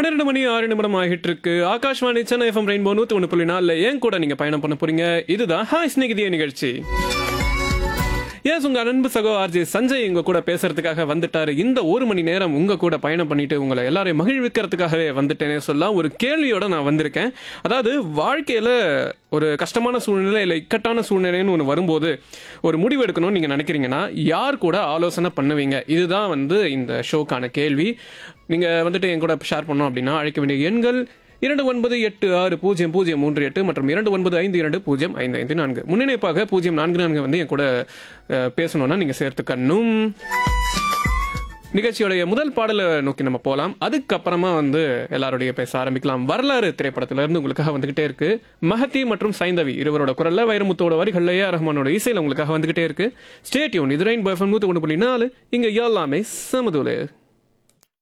பன்னிரெண்டு மணி ஆறு நிமிடம் ஆகிட்டு இருக்கு ஆகாஷ்வாணி சென்னை எஃப்எம் ரெயின்போ நூத்தி ஒன்று புள்ளி நாலுல ஏன் கூட நீங்க பயணம் பண்ண போறீங்க இதுதான் ஹாய் ஸ்நேகிதிய நிகழ்ச்சி எஸ் உங்க அன்பு சகோ ஆர்ஜி சஞ்சய் உங்க கூட பேசுறதுக்காக வந்துட்டாரு இந்த ஒரு மணி நேரம் உங்க கூட பயணம் பண்ணிட்டு உங்களை எல்லாரையும் மகிழ்விக்கிறதுக்காகவே வந்துட்டேனே சொல்லலாம் ஒரு கேள்வியோட நான் வந்திருக்கேன் அதாவது வாழ்க்கையில ஒரு கஷ்டமான சூழ்நிலை இல்லை இக்கட்டான சூழ்நிலைன்னு ஒன்று வரும்போது ஒரு முடிவு எடுக்கணும்னு நீங்க நினைக்கிறீங்கன்னா யார் கூட ஆலோசனை பண்ணுவீங்க இதுதான் வந்து இந்த ஷோக்கான கேள்வி நீங்க வந்துட்டு என் கூட ஷேர் பண்ணோம் அப்படின்னா அழைக்க வேண்டிய எண்கள் இரண்டு ஒன்பது எட்டு ஆறு பூஜ்ஜியம் பூஜ்ஜியம் மூன்று எட்டு மற்றும் இரண்டு ஒன்பது ஐந்து இரண்டு பூஜ்ஜியம் ஐந்து ஐந்து நான்கு முன்னிணைப்பாக பூஜ்ஜியம் நான்கு நான்கு வந்து என் கூட அஹ், பேசணும்னா நீங்க சேர்த்துக்கணும் நிகழ்ச்சியோடைய முதல் பாடலை நோக்கி நம்ம போகலாம் அதுக்கப்புறமா வந்து எல்லாருடைய பேச ஆரம்பிக்கலாம் வரலாறு திரைப்படத்துல இருந்து உங்களுக்காக வந்துகிட்டே இருக்கு மஹதி மற்றும் சைந்தவி இருவரோட குரல்ல வைரமுத்தோட வரிகள்ல ஏ ரஹ்மானோட இசையில உங்களுக்காக வந்துகிட்டே இருக்கு ஸ்டேட்யூன் இது ரெயின் பர்ஃபம் நூத்தி ஒன்று புள்ளி நாலு இங்க எல்லாமே சமதுலே